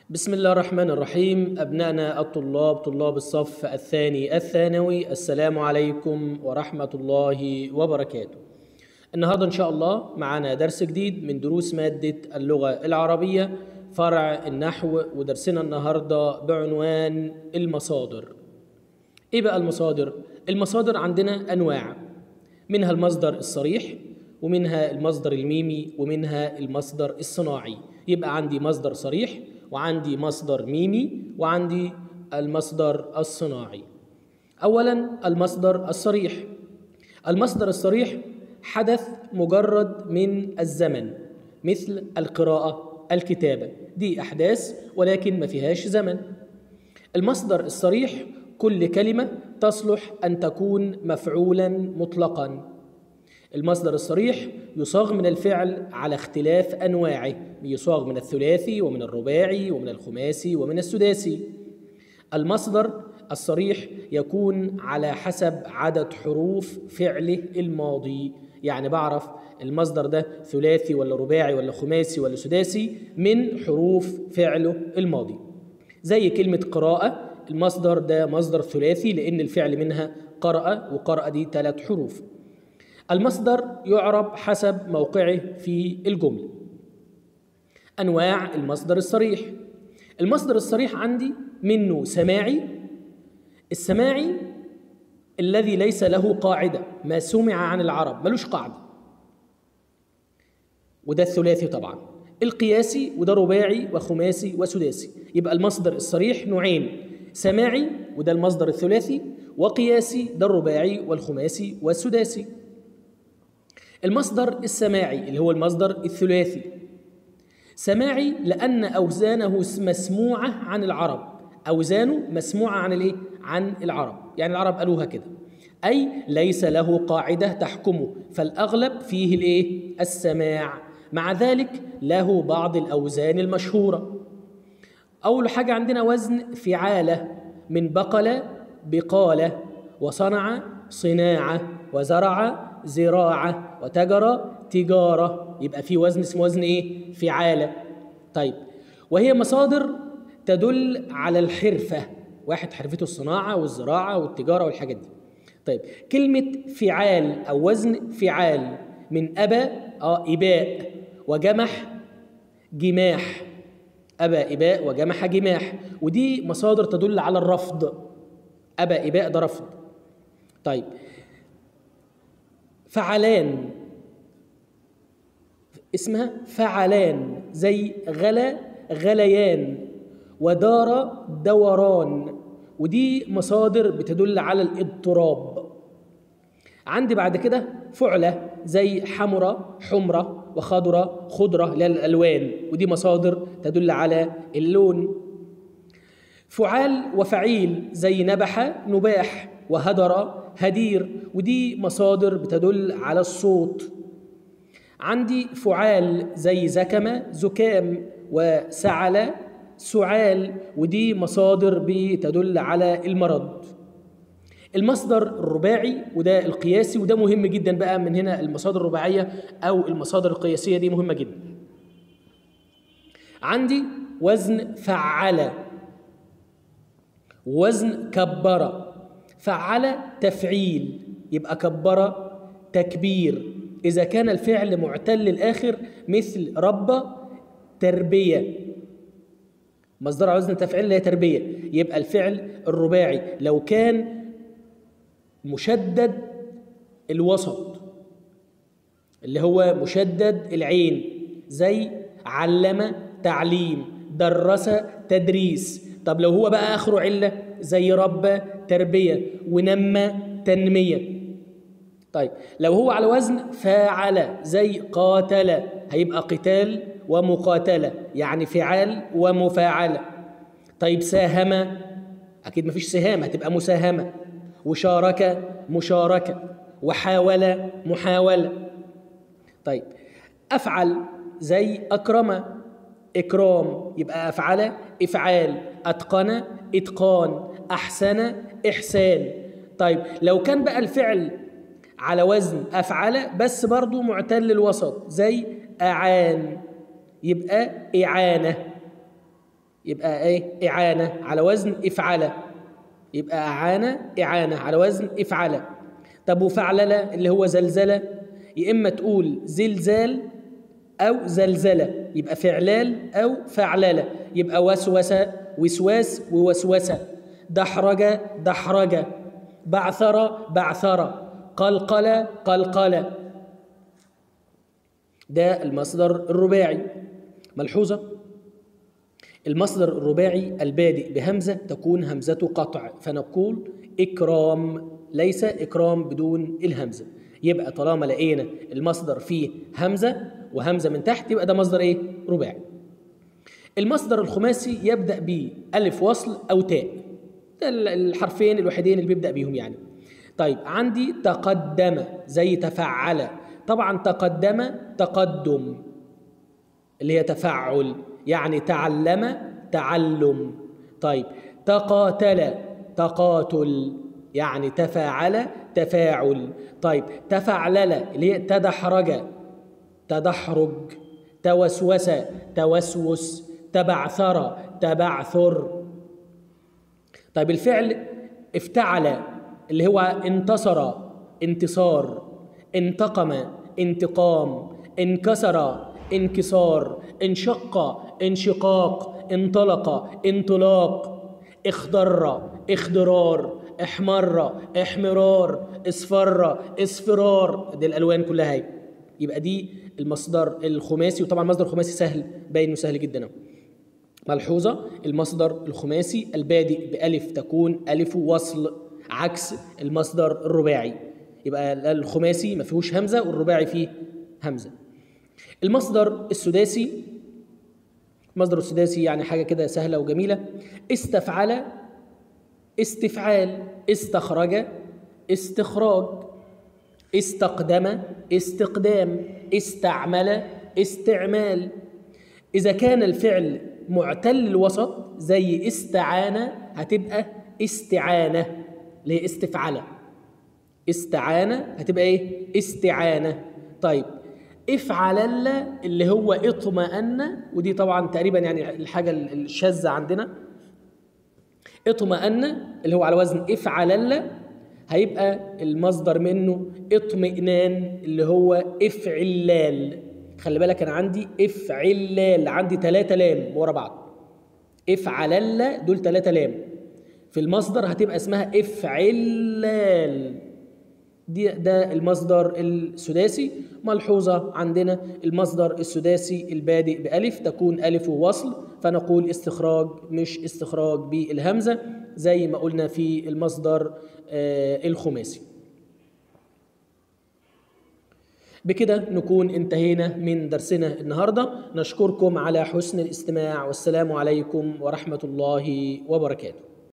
بسم الله الرحمن الرحيم أبنائنا الطلاب طلاب الصف الثاني الثانوي السلام عليكم ورحمة الله وبركاته النهاردة إن شاء الله معنا درس جديد من دروس مادة اللغة العربية فرع النحو ودرسنا النهاردة بعنوان المصادر إيه بقى المصادر؟ المصادر عندنا أنواع منها المصدر الصريح ومنها المصدر الميمي ومنها المصدر الصناعي يبقى عندي مصدر صريح وعندي مصدر ميمي وعندي المصدر الصناعي اولا المصدر الصريح المصدر الصريح حدث مجرد من الزمن مثل القراءه الكتابه دي احداث ولكن ما فيهاش زمن المصدر الصريح كل كلمه تصلح ان تكون مفعولا مطلقا المصدر الصريح يصاغ من الفعل على اختلاف انواعه يصاغ من الثلاثي ومن الرباعي ومن الخماسي ومن السداسي المصدر الصريح يكون على حسب عدد حروف فعله الماضي يعني بعرف المصدر ده ثلاثي ولا رباعي ولا خماسي ولا سداسي من حروف فعله الماضي زي كلمة قراءة المصدر ده مصدر ثلاثي لأن الفعل منها قرأ وقرأ دي ثلاث حروف المصدر يعرب حسب موقعه في الجملة أنواع المصدر الصريح المصدر الصريح عندي منه سماعي السماعي الذي ليس له قاعدة ما سمع عن العرب ملوش قاعدة وده الثلاثي طبعا القياسي وده رباعي وخماسي وسداسي يبقى المصدر الصريح نوعين سماعي وده المصدر الثلاثي وقياسي ده الرباعي والخماسي والسداسي المصدر السماعي اللي هو المصدر الثلاثي سماعي لأن أوزانه مسموعة عن العرب أوزانه مسموعة عن الإيه؟ عن العرب يعني العرب قالوها كده أي ليس له قاعدة تحكمه فالأغلب فيه الإيه؟ السماع مع ذلك له بعض الأوزان المشهورة أول حاجة عندنا وزن فعالة من بقلة بقالة وصنع صناعة وزرع زراعة وتجرة تجارة يبقى في وزن اسمه وزن ايه؟ فعالة طيب وهي مصادر تدل على الحرفة واحد حرفته الصناعة والزراعة والتجارة والحاجات دي طيب كلمة فعال أو وزن فعال من أبا آه إباء وجمح جماح أبا إباء وجمح جماح ودي مصادر تدل على الرفض أبا إباء ده رفض طيب فعلان اسمها فعلان زي غلا غليان ودار دوران ودي مصادر بتدل على الاضطراب عندي بعد كده فعلة زي حمرة حمرة وخضرة خضرة للألوان ودي مصادر تدل على اللون فعال وفعيل زي نبح نباح وهدر هدير ودي مصادر بتدل على الصوت عندي فعال زي زكمة زكام وسعل سعال ودي مصادر بتدل على المرض المصدر الرباعي وده القياسي وده مهم جدا بقى من هنا المصادر الرباعية أو المصادر القياسية دي مهمة جدا عندي وزن فعل وزن كبر فعل تفعيل يبقى كبر تكبير إذا كان الفعل معتل الآخر مثل رب تربية مصدر وزن تفعيل هي تربية يبقى الفعل الرباعي لو كان مشدد الوسط اللي هو مشدد العين زي علم تعليم درس تدريس طب لو هو بقى آخره علة زي رب تربية ونمى تنمية طيب لو هو على وزن فاعل زي قاتل هيبقى قتال ومقاتلة يعني فعال ومفاعلة طيب ساهم أكيد مفيش سهام هتبقى مساهمة وشارك مشاركة وحاول محاولة طيب أفعل زي أكرم إكرام يبقى أفعل إفعال أتقن إتقان أحسن إحسان طيب لو كان بقى الفعل على وزن أفعل بس برضو معتل الوسط زي أعان يبقى إعانة يبقى ايه اعانه على وزن افعل يبقى اعانه اعانه على وزن افعل طب وفعلله اللي هو زلزله يا اما تقول زلزال او زلزله يبقى فعلال او فعلله يبقى وسوسه وسواس ووسوسه دحرج دحرج بعثر بعثر قلقل قلقل ده المصدر الرباعي ملحوظة المصدر الرباعي البادئ بهمزة تكون همزة قطع فنقول إكرام ليس إكرام بدون الهمزة يبقى طالما لقينا المصدر فيه همزة وهمزة من تحت يبقى ده مصدر إيه؟ رباعي المصدر الخماسي يبدأ بألف وصل أو تاء ده الحرفين الوحيدين اللي بيبدأ بيهم يعني طيب عندي تقدم زي تفعل طبعا تقدم تقدم اللي هي تفعل يعني تعلم تعلم طيب تقاتل تقاتل يعني تفاعل تفاعل طيب تفعلل اللي هي تدحرج تدحرج توسوس توسوس تبعثر تبعثر طيب الفعل افتعل اللي هو انتصر انتصار انتقم انتقام انكسر انكسار انشق انشقاق انطلق انطلاق اخضر اخضرار احمر احمرار اصفر اصفرار دي الالوان كلها هي يبقى دي المصدر الخماسي وطبعا المصدر الخماسي سهل باين انه سهل جدا ملحوظه المصدر الخماسي البادئ بالف تكون الف وصل عكس المصدر الرباعي يبقى الخماسي ما فيهوش همزه والرباعي فيه همزه المصدر السداسي المصدر السداسي يعني حاجه كده سهله وجميله استفعل استفعال استخرج استخراج استقدم استقدام استعمل استعمال اذا كان الفعل معتل الوسط زي استعان هتبقى استعانه اللي هي استفعله استعانة هتبقى ايه استعانة طيب افعلل اللي هو اطمأن ودي طبعا تقريبا يعني الحاجة الشاذة عندنا اطمأن اللي هو على وزن افعلل هيبقى المصدر منه اطمئنان اللي هو افعلال خلي بالك انا عندي افعلال عندي ثلاثة لام ورا بعض افعلل دول ثلاثة لام في المصدر هتبقى اسمها افعلال دي ده المصدر السداسي ملحوظة عندنا المصدر السداسي البادئ بألف تكون ألف وصل فنقول استخراج مش استخراج بالهمزة زي ما قلنا في المصدر آه الخماسي بكده نكون انتهينا من درسنا النهاردة نشكركم على حسن الاستماع والسلام عليكم ورحمة الله وبركاته